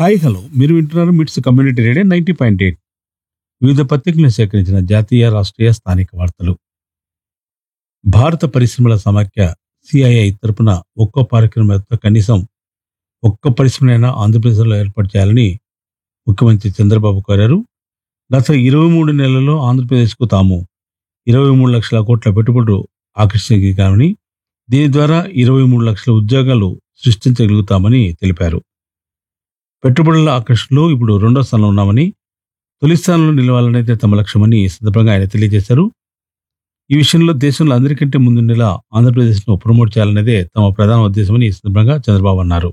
hi hello మీరు వింటున్నారు MITS community radio ninety point eight వివిధ పత్రికలను సేకరించిన జాతీయ రాష్ట్రీయ స్థానిక వార్తలు భారత పరిశ్రమల సమాఖ్య సిఐఐ తరపున ఒక్కో పారిశ్రామిక కనీసం ఒక్క పరిశ్రమనైనా ఆంధ్రప్రదేశ్లో ఏర్పాటు చేయాలని ముఖ్యమంత్రి చంద్రబాబు కోరారు గత ఇరవై మూడు నెలల్లో ఆంధ్రప్రదేశ్కు తాము ఇరవై మూడు లక్షల కోట్ల పెట్టుబడులు ఆకర్షించామని దీని ద్వారా ఇరవై మూడు లక్షల ఉద్యోగాలు సృష్టించగలుగుతామని తెలిపారు పెట్టుబడుల ఆకర్షణలో ఇప్పుడు రెండో స్థానంలో ఉన్నామని తొలి స్థానంలో నిలవాలనేది తమ లక్ష్యమని ఈ సందర్భంగా ఆయన తెలియజేశారు ఈ విషయంలో దేశంలో అందరికంటే ముందుండేలా ఆంధ్రప్రదేశ్ను ప్రమోట్ చేయాలనేదే తమ ప్రధాన ఉద్దేశమని ఈ సందర్భంగా చంద్రబాబు అన్నారు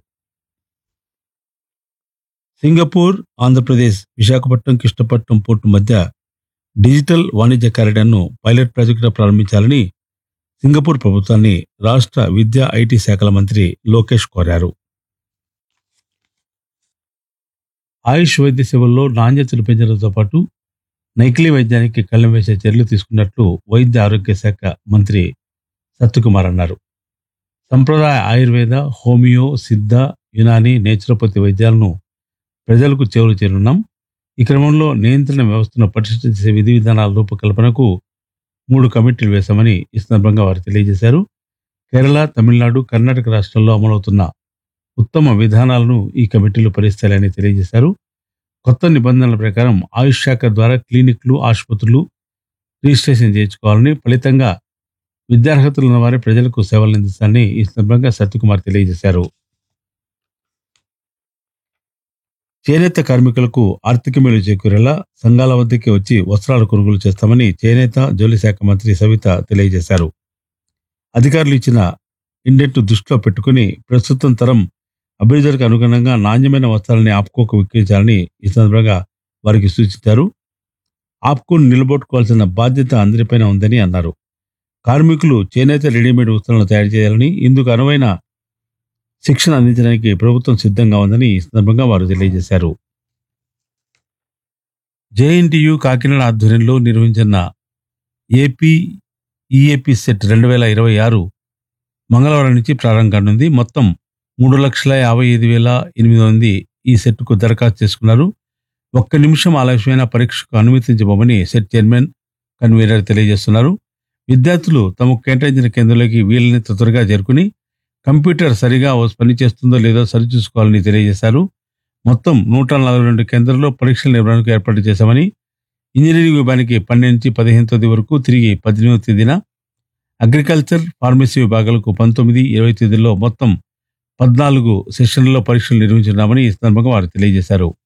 సింగపూర్ ఆంధ్రప్రదేశ్ విశాఖపట్నం కృష్ణపట్నం పోర్టు మధ్య డిజిటల్ వాణిజ్య కారిడార్ను పైలట్ ప్రాజెక్టుగా ప్రారంభించాలని సింగపూర్ ప్రభుత్వాన్ని రాష్ట్ర విద్యా ఐటీ శాఖల మంత్రి లోకేష్ కోరారు ఆయుష్ వైద్య సేవల్లో నాణ్యతను పెంచడంతో పాటు నైకిలీ వైద్యానికి కళ్ళం వేసే చర్యలు తీసుకున్నట్లు వైద్య ఆరోగ్య శాఖ మంత్రి సత్యకుమార్ అన్నారు సంప్రదాయ ఆయుర్వేద హోమియో సిద్ధ యునాని నేచురోపతి వైద్యాలను ప్రజలకు చేరువ చేరున్నాం ఈ క్రమంలో నియంత్రణ వ్యవస్థను పటిష్ట చేసే విధి విధానాల రూపకల్పనకు మూడు కమిటీలు వేశామని ఈ సందర్భంగా వారు తెలియజేశారు కేరళ తమిళనాడు కర్ణాటక రాష్ట్రాల్లో అమలవుతున్న ఉత్తమ విధానాలను ఈ కమిటీలు పరిస్తాయని తెలియజేశారు కొత్త నిబంధనల ప్రకారం ఆయుష్ శాఖ ద్వారా క్లినిక్లు ఆసుపత్రులు రిజిస్ట్రేషన్ చేయించుకోవాలని ఫలితంగా విద్యార్హతలు ఉన్న వారి ప్రజలకు సేవలు అందిస్తారని ఈ సందర్భంగా సత్యకుమార్ తెలియజేశారు చేనేత కార్మికులకు ఆర్థిక మేలు చేకూరేలా సంఘాల వద్దకే వచ్చి వస్త్రాలు కొనుగోలు చేస్తామని చేనేత జౌలి శాఖ మంత్రి సవిత తెలియజేశారు అధికారులు ఇచ్చిన ఇండెంట్ దృష్టిలో పెట్టుకుని ప్రస్తుతం తరం అభివృద్ధికి అనుగుణంగా నాణ్యమైన వస్త్రాలని ఆప్కోకు విక్రయించాలని ఈ సందర్భంగా వారికి సూచించారు ఆప్కోను నిలబొట్టుకోవాల్సిన బాధ్యత అందరిపైన ఉందని అన్నారు కార్మికులు చేనేత రెడీమేడ్ వస్త్రాలను తయారు చేయాలని ఇందుకు అనువైన శిక్షణ అందించడానికి ప్రభుత్వం సిద్ధంగా ఉందని ఈ సందర్భంగా వారు తెలియజేశారు జేఎన్టీయు కాకినాడ ఆధ్వర్యంలో నిర్వహించిన ఏపీ ఈఏపీ సెట్ రెండు వేల ఇరవై ఆరు మంగళవారం నుంచి ప్రారంభం కానుంది మొత్తం మూడు లక్షల యాభై ఐదు వేల ఎనిమిది మంది ఈ సెట్కు దరఖాస్తు చేసుకున్నారు ఒక్క నిమిషం ఆలస్యమైన పరీక్షకు అనుమతించబోమని సెట్ చైర్మన్ కన్వీనర్ తెలియజేస్తున్నారు విద్యార్థులు తమకు కేటాయించిన కేంద్రంలోకి వీలైనంత త్వరగా చేరుకుని కంప్యూటర్ సరిగా పనిచేస్తుందో లేదో సరిచూసుకోవాలని తెలియజేశారు మొత్తం నూట నలభై రెండు కేంద్రాల్లో పరీక్షల నిర్వహణకు ఏర్పాటు చేశామని ఇంజనీరింగ్ విభాగానికి పన్నెండు నుంచి పదిహేను తేదీ వరకు తిరిగి పద్దెనిమిదవ తేదీన అగ్రికల్చర్ ఫార్మసీ విభాగాలకు పంతొమ్మిది ఇరవై తేదీల్లో మొత్తం పద్నాలుగు సెషన్లలో పరీక్షలు నిర్వహించున్నామని ఈ సందర్భంగా వారు తెలియజేశారు